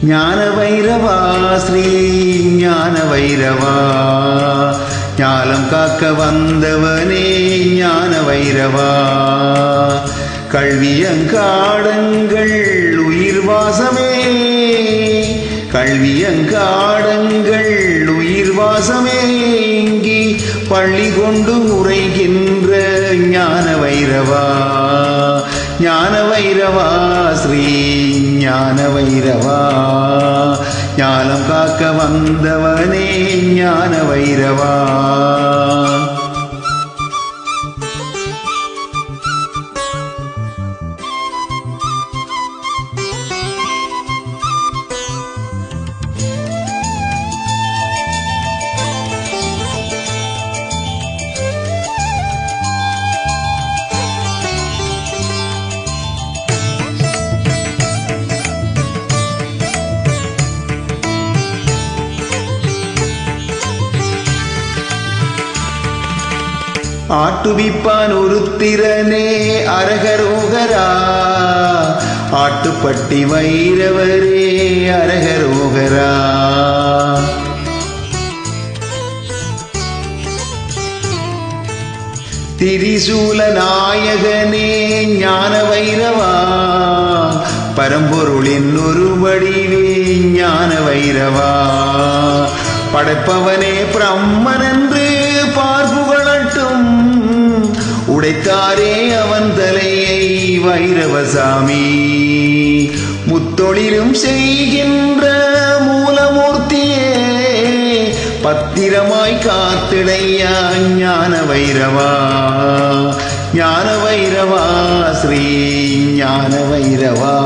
ஞான வைரவா ஸ்ரீ ஞான வைரவா ஞாலம் காக்க வந்தவனே ஞான வைரவா கல்வியங்காடங்கள் உயிர் வாசமே கல்வியங்காடங்கள் உயிர் வாசமே இங்கி பள்ளி கொண்டு உரைகின்ற ஞான வைரவா ஞான வைரவா ஸ்ரீ ஞான வைரவா ஞானம் காக்க வந்தவனே ஞான வைரவா ஆட்டுவிப்பான் ஒருத்திரனே அரகரோகரா ஆட்டுப்பட்டி வைரவரே அரகரோகரா திரிசூல நாயகனே ஞான வைரவா பரம்பொருளின் ஒரு வடிவே ஞான வைரவா படைப்பவனே பிரம்மனென்று பார்ப்புகழட்டும் உடைத்தாரே அவன் தலையை வைரவசாமி முத்தொழிலும் செய்கின்ற மூலமூர்த்தியே பத்திரமாய் காத்திடையா ஞான வைரவா ஞான வைரவா ஸ்ரீ ஞான வைரவா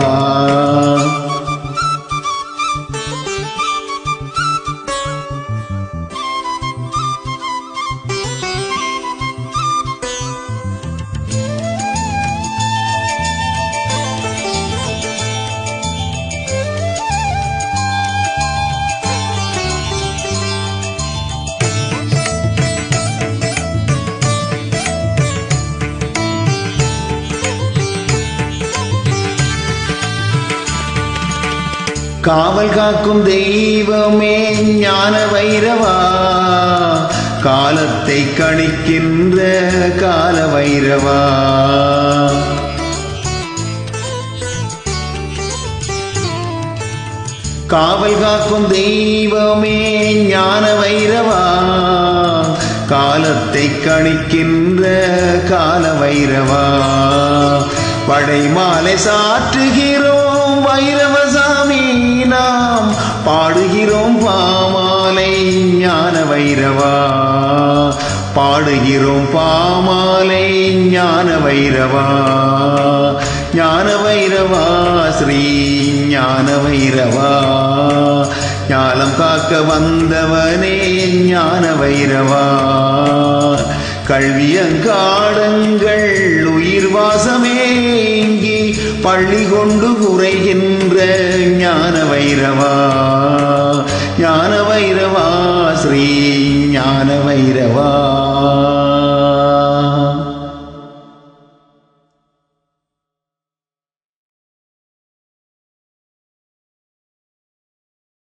காவல் காக்கும் தெய்வமே ஞான வைரவா காலத்தை கணிக்கின்ற கால வைரவா காவல் காக்கும் தெய்வமே ஞான வைரவா காலத்தை கணிக்கின்ற கால வைரவா படை மாலை சாற்றுகிறோம் வைரவசாமி நாம் பாடுகிறோம் பாமாலை ஞான வைரவா பாடுகிறோம் பாமாலை ஞான வைரவா ஞான வைரவா ஸ்ரீ ஞான வைரவா ஞானம் காக்க வந்தவனே ஞான வைரவா கல்வியங்காடங்கள் உயிர் வாசமேங்கி பள்ளி கொண்டு குறைகின்ற ஞான வைரவா ஞான வைரவா ஸ்ரீ ஞான வைரவா